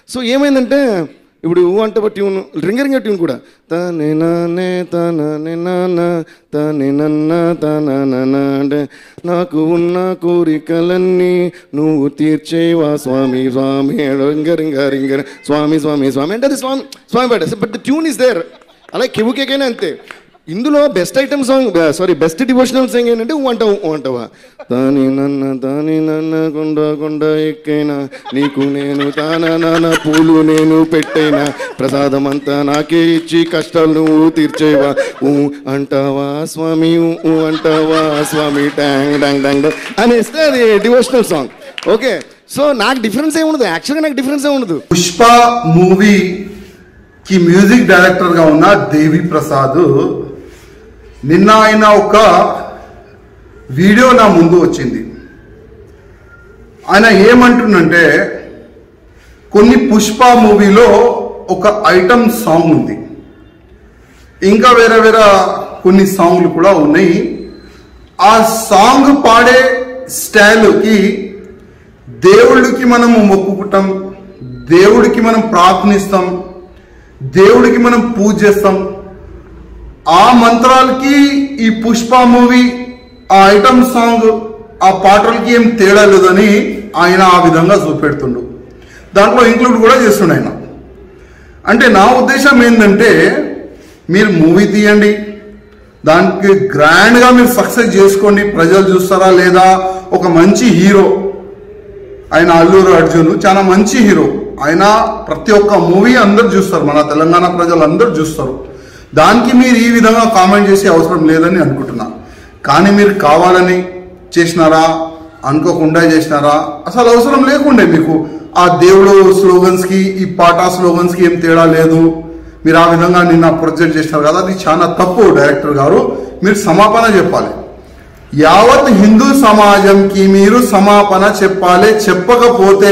so ఏమైందంటే ఇప్పుడు ఊ అంటే ట్యూన్ రింగరింగ ట్యూన్ కూడా తనే నానే తననే నాన్న తనే నన్న తన అంటే నాకు ఉన్న కోరికలన్నీ నువ్వు తీర్చేవా స్వామి స్వామి రింగ రింగ రింగ స్వామి స్వామి స్వామి అంటే అది స్వామి స్వామి పాట but the tune is there అలా కెవుకేకైనా అంతే ఇందులో best item song sorry best devotional song ఏంటంటే ఊ అంటావు ఊ అంటావా దాని నన్న దాని నన్న కొండ కొండ ఎక్కైనా నీకు నేను తాన నాన్న పూలు నేను పెట్టైనా ప్రసాదం అంతా నాకే ఇచ్చి కష్టాలు నువ్వు తీర్చేవా ఊ అంటావా స్వామి ఊ ఊ అంటావా స్వామి ట్యాంగ్ డాంగ్ డాంగ్ డాంగ్ అనేస్తే అది డివోషనల్ సాంగ్ ఓకే సో నాకు డిఫరెన్స్ ఏముండదు యాక్చువల్గా నాకు డిఫరెన్స్ ఏముండదు పుష్ప మూవీ కి మ్యూజిక్ డైరెక్టర్ గా ఉన్న దేవి ప్రసాద్ నిన్న ఆయన ఒక వీడియో నా ముందు వచ్చింది ఆయన ఏమంటుండంటే కొన్ని పుష్ప మూవీలో ఒక ఐటమ్ సాంగ్ ఉంది ఇంకా వేరే వేరే కొన్ని సాంగ్లు కూడా ఉన్నాయి ఆ సాంగ్ పాడే స్టైల్కి దేవుడికి మనం మొక్కుకుంటాం దేవుడికి మనం ప్రార్థనిస్తాం దేవుడికి మనం పూజ చేస్తాం ఆ మంత్రాలకి ఈ పుష్ప మూవీ ఆ ఐటమ్ సాంగ్ ఆ పాటలకి ఏం తేడా లేదని ఆయన ఆ విధంగా చూపెడుతుండు దాంట్లో ఇంక్లూడ్ కూడా చేస్తుండు ఆయన అంటే నా ఉద్దేశం ఏంటంటే మీరు మూవీ తీయండి దానికి గ్రాండ్గా మీరు సక్సెస్ చేసుకోండి ప్రజలు చూస్తారా లేదా ఒక మంచి హీరో ఆయన అల్లూరు అర్జున్ చాలా మంచి హీరో ఆయన ప్రతి ఒక్క మూవీ అందరు చూస్తారు మన తెలంగాణ ప్రజలు అందరు చూస్తారు దానికి మీరు ఈ విధంగా కామెంట్ చేసే అవసరం లేదని అనుకుంటున్నా కానీ మీరు కావాలని చేసినారా అనుకోకుండా చేసినారా అసలు అవసరం లేకుండే మీకు ఆ దేవుడు స్లోగన్స్ కి ఈ పాట స్లోగన్స్ కి ఏం తేడా లేదు మీరు ఆ విధంగా నిన్న ప్రొజెక్ట్ చేసినారు కదా అది చాలా తప్పు డైరెక్టర్ గారు మీరు సమాపన చెప్పాలి యావత్ హిందూ సమాజంకి మీరు సమాపన చెప్పాలి చెప్పకపోతే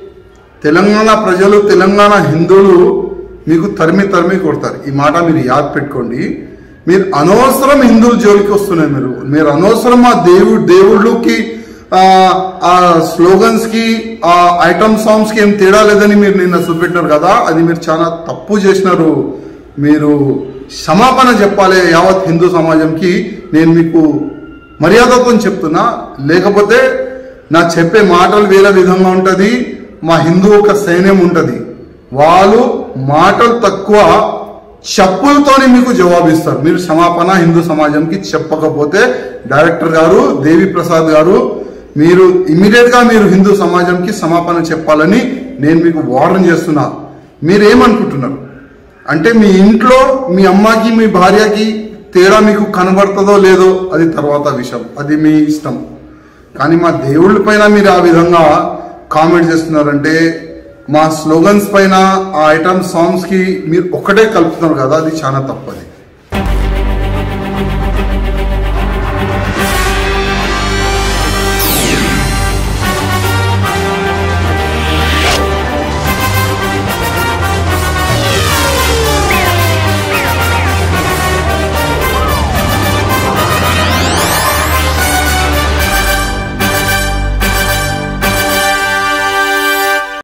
తెలంగాణ ప్రజలు తెలంగాణ హిందువులు మీకు తరిమి తరిమి కొడతారు ఈ మాట మీరు యాద్ పెట్టుకోండి మీరు అనవసరం హిందువుల జోలికి వస్తున్నారు మీరు మీరు అనవసరం ఆ దేవుడు దేవుళ్ళకి ఆ, ఆ స్లోగన్స్ కి ఆ ఐటమ్ సాంగ్స్ కి ఏం తేడా లేదని మీరు నిన్న చూపెట్టినారు కదా అది మీరు చాలా తప్పు చేసినారు మీరు క్షమాపణ చెప్పాలి యావత్ హిందూ సమాజంకి నేను మీకు మర్యాదతో చెప్తున్నా లేకపోతే నా చెప్పే మాటలు వేరే విధంగా ఉంటది మా హిందూ ఒక సైన్యం ఉంటది వాళ్ళు మాటలు తక్కువ చెప్పులతోనే మీకు జవాబిస్తారు మీరు క్షమాపణ హిందూ సమాజంకి చెప్పకపోతే డైరెక్టర్ గారు దేవి ప్రసాద్ గారు మీరు ఇమీడియట్ గా మీరు హిందూ సమాజంకి సమాపణ చెప్పాలని నేను మీకు వార్న్ చేస్తున్నా మీరేమనుకుంటున్నారు అంటే మీ ఇంట్లో మీ అమ్మకి మీ భార్యకి తేడా మీకు కనబడుతుందో లేదో అది తర్వాత విషయం అది మీ ఇష్టం కానీ మా దేవుళ్ళ పైన మీరు ఆ విధంగా కామెంట్ చేస్తున్నారంటే మా స్లోగన్స్ పైన ఆ ఐటమ్ సాంగ్స్ కి మీరు ఒక్కటే కలుపుతున్నారు కదా అది చాలా తప్పది